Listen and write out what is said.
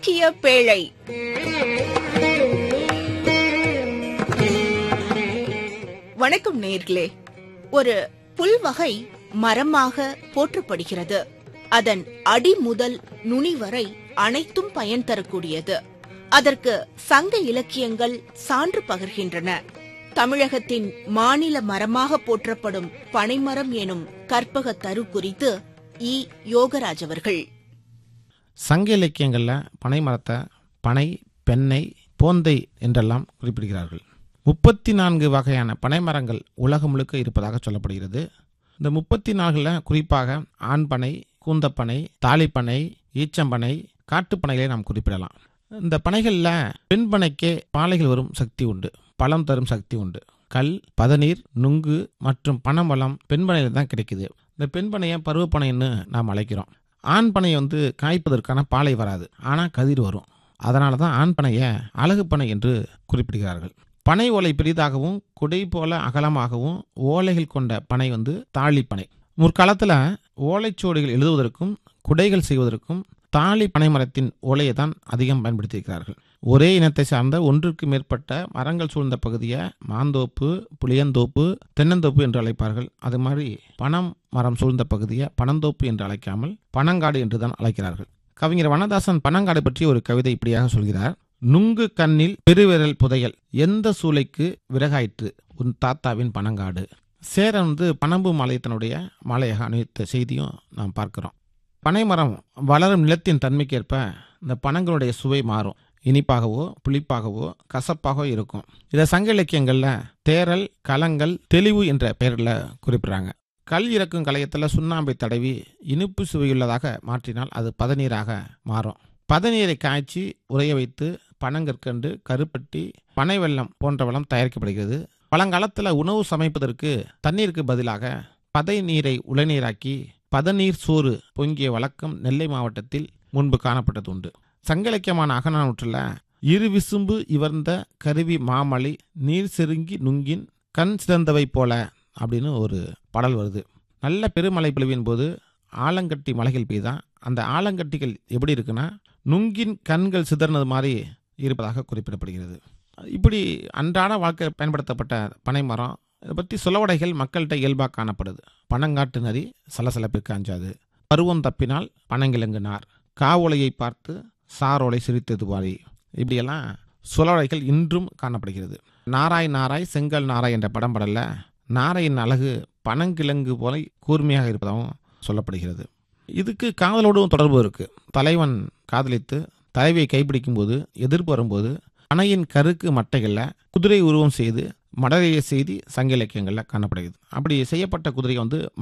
இலக்கிய பேழை வணக்கம் நேர்களே ஒரு புல் வகை மரமாக போற்றப்படுகிறது அதன் அடி முதல் நுனி வரை அனைத்தும் பயன் தரக்கூடியது அதற்கு சங்க இலக்கியங்கள் சான்று பகர்கின்றன தமிழகத்தின் மாநில மரமாக போற்றப்படும் பனைமரம் எனும் கற்பக தரு குறித்து இ யோகராஜ் அவர்கள் சங்க இலக்கியங்களில் பனை மரத்தை பனை பெண்ணை போந்தை என்றெல்லாம் குறிப்பிடுகிறார்கள் முப்பத்தி நான்கு வகையான பனை மரங்கள் உலகம் முழுக்க இருப்பதாக சொல்லப்படுகிறது இந்த முப்பத்தி நான்கில் குறிப்பாக ஆண்பனை கூந்தப்பனை தாலிப்பனை ஈச்சம்பனை காட்டுப்பனைகளை நாம் குறிப்பிடலாம் இந்த பனைகளில் பெண் பனைக்கே பாலைகள் வரும் சக்தி உண்டு பழம் தரும் சக்தி உண்டு கல் பதநீர் நுங்கு மற்றும் பனம்பழம் பெண்பனையில் தான் கிடைக்குது இந்த பெண்பனையை பருவப்பனைன்னு நாம் அழைக்கிறோம் ஆண் பனை வந்து காய்ப்பதற்கான பாலை வராது ஆனால் கதிர் வரும் அதனால தான் ஆண் பனையை அழகு பனை என்று குறிப்பிடுகிறார்கள் பனை ஓலை பெரிதாகவும் குடை போல அகலமாகவும் ஓலைகள் கொண்ட பனை வந்து தாழிப்பனை முற்காலத்தில் ஓலைச்சுவடிகள் எழுதுவதற்கும் குடைகள் செய்வதற்கும் தாலி பனை மரத்தின் ஓலையை தான் அதிகம் பயன்படுத்தியிருக்கிறார்கள் ஒரே இனத்தை சார்ந்த ஒன்றுக்கு மேற்பட்ட மரங்கள் சூழ்ந்த பகுதியை மாந்தோப்பு புளியந்தோப்பு தென்னந்தோப்பு என்று அழைப்பார்கள் அது மாதிரி பனம் மரம் சூழ்ந்த பகுதியை பனந்தோப்பு என்று அழைக்காமல் பனங்காடு என்று தான் அழைக்கிறார்கள் கவிஞர் வனதாசன் பனங்காடு பற்றி ஒரு கவிதை இப்படியாக சொல்கிறார் நுங்கு கண்ணில் பெருவிரல் புதையல் எந்த சூளைக்கு விறகாயிற்று உன் தாத்தாவின் பனங்காடு சேரன் வந்து பனம்பு மாலை தன்னுடைய மாலையாக அணிவித்த செய்தியும் நாம் பார்க்கிறோம் பனைமரம் வளரும் நிலத்தின் தன்மைக்கேற்ப இந்த பனங்களுடைய சுவை மாறும் இனிப்பாகவோ புளிப்பாகவோ கசப்பாகவோ இருக்கும் இதை சங்க இலக்கியங்களில் தேரல் கலங்கள் தெளிவு என்ற பெயரில் குறிப்பிடுறாங்க கல் இறக்கும் கலையத்தில் சுண்ணாம்பை தடவி இனிப்பு சுவையுள்ளதாக மாற்றினால் அது பதநீராக மாறும் பதநீரை காய்ச்சி உறைய வைத்து பனங்கற்கண்டு கருப்பட்டி பனை வெல்லம் போன்ற வளம் தயாரிக்கப்படுகிறது பழங்காலத்தில் உணவு சமைப்பதற்கு தண்ணீருக்கு பதிலாக பதை நீரை உளநீராக்கி பதநீர் சோறு பொங்கிய வழக்கம் நெல்லை மாவட்டத்தில் முன்பு காணப்பட்டது உண்டு சங்க இலக்கியமான அகநானூற்றில் இரு விசும்பு இவர்ந்த கருவி மாமலை நீர் செருங்கி நுங்கின் கண் சிறந்தவை போல அப்படின்னு ஒரு பாடல் வருது நல்ல பெருமழை பொழிவின் போது ஆலங்கட்டி மலைகள் பெய்தான் அந்த ஆலங்கட்டிகள் எப்படி இருக்குன்னா நுங்கின் கண்கள் சிதறினது மாதிரி இருப்பதாக குறிப்பிடப்படுகிறது இப்படி அன்றாட வாழ்க்கை பயன்படுத்தப்பட்ட பனை மரம் இதை பற்றி சொலவடைகள் மக்கள்கிட்ட இயல்பாக காணப்படுது பனங்காட்டு நரி சலசலப்பிற்கு அஞ்சாது பருவம் தப்பினால் பனங்கிழங்கு நார் காவோலையை பார்த்து சாரோலை சிரித்தது வாரி இப்படியெல்லாம் சொலவடைகள் இன்றும் காணப்படுகிறது நாராய் நாராய் செங்கல் நாராய் என்ற படம் படல நாரையின் அழகு பனங்கிழங்கு போல கூர்மையாக இருப்பதாகவும் சொல்லப்படுகிறது இதுக்கு காதலோடும் தொடர்பு இருக்கு தலைவன் காதலித்து தலைவியை கைப்பிடிக்கும் போது எதிர்ப்பு வரும்போது அணையின் கருக்கு மட்டைகளில் குதிரை உருவம் செய்து மடலைய செய்தி சங்க இலக்கியங்களில் காணப்படுகிறது அப்படி செய்யப்பட்ட குதிரை வந்து